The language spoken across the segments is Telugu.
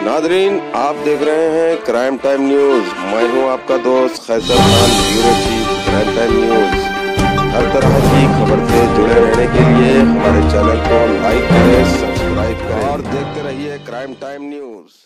नादरीन आप देख रहे हैं क्राइम टाइम न्यूज मैं हूं आपका दोस्त Kaiser Khan bureau chief crime time news हर तरह की खबर से जुड़े रहने के लिए हमारे चैनल को लाइक करें सब्सक्राइब करें और देखते रहिए क्राइम टाइम न्यूज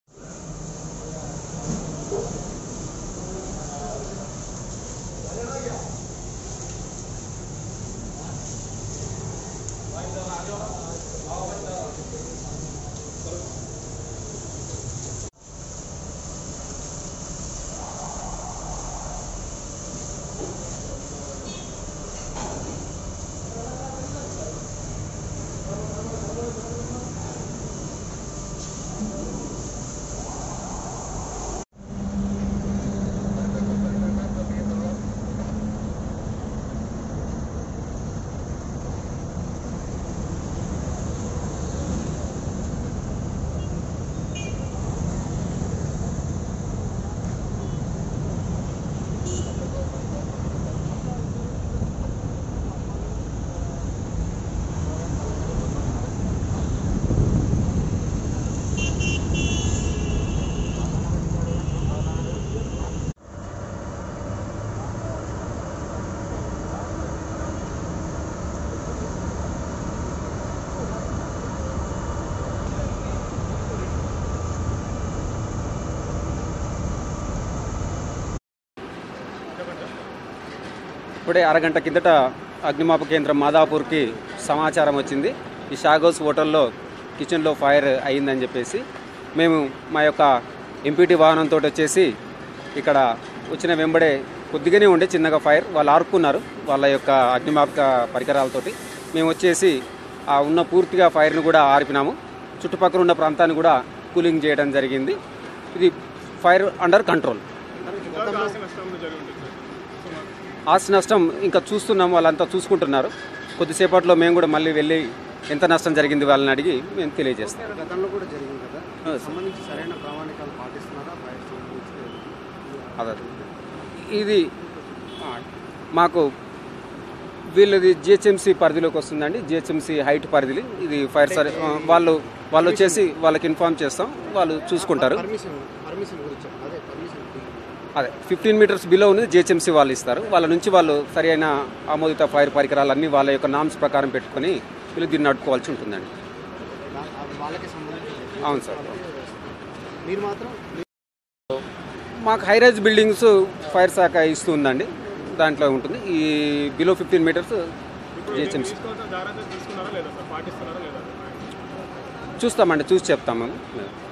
ఇప్పుడే అరగంట కిందట అగ్నిమాపక కేంద్రం మాదాపూర్కి సమాచారం వచ్చింది ఈ షాగోస్ హోటల్లో కిచెన్లో ఫైర్ అయిందని చెప్పేసి మేము మా యొక్క ఎంపీటీ వాహనంతో వచ్చేసి ఇక్కడ వచ్చిన వెంబడే కొద్దిగానే ఉండే చిన్నగా ఫైర్ వాళ్ళు ఆరుకున్నారు వాళ్ళ యొక్క అగ్నిమాపక పరికరాలతోటి మేము వచ్చేసి ఆ ఉన్న పూర్తిగా ఫైర్ను కూడా ఆర్పినాము చుట్టుపక్కల ఉన్న ప్రాంతాన్ని కూడా కూలింగ్ చేయడం జరిగింది ఇది ఫైర్ అండర్ కంట్రోల్ ఆస్తి నష్టం ఇంకా చూస్తున్నాం వాళ్ళంతా చూసుకుంటున్నారు కొద్దిసేపట్లో మేము కూడా మళ్ళీ వెళ్ళి ఎంత నష్టం జరిగింది వాళ్ళని అడిగి మేము తెలియజేస్తాం గతంలో కూడా జరిగింది కదా సంబంధించి సరైన ప్రామాణికాలు పాటిస్తున్నారా ఫైర్ సంబంధించి అదే ఇది ఆ, మాకు వీళ్ళది జిహెచ్ఎంసీ పరిధిలోకి వస్తుందండి జిహెచ్ఎంసీ హైట్ పరిధిలో ఇది ఫైర్ సర్ ఆ, వాళ్ళు వాళ్ళు వచ్చేసి వాళ్ళకి ఇన్ఫామ్ చేస్తాం వాళ్ళు చూసుకుంటారు పర్మిషన్ పర్మిషన్ గురించి చెప్పండి. అదే పర్మిషన్ అదే ఫిఫ్టీన్ మీటర్స్ బిలో ఉన్నది జిహెచ్ఎంసీ వాళ్ళు ఇస్తారు వాళ్ళ నుంచి వాళ్ళు సరి అయిన ఆమోదిత ఫైర్ పరికరాలు అన్నీ వాళ్ళ యొక్క నామ్స్ ప్రకారం పెట్టుకొని వీళ్ళు దీన్ని నడుపుకోవాల్సి ఉంటుందండి దా- అది వాళ్ళకి సంబంధించి అవును సార్ మీరు మాత్రం మాకు హైరైజ్ బిల్డింగ్స్ ఫైర్ శాఖ ఇస్తుందండి దాంట్లో ఉంటుంది ఈ బిలో ఫిఫ్టీన్ మీటర్స్ జిహెచ్ఎంసీ చూస్తామండి చూసి చెప్తాం మేము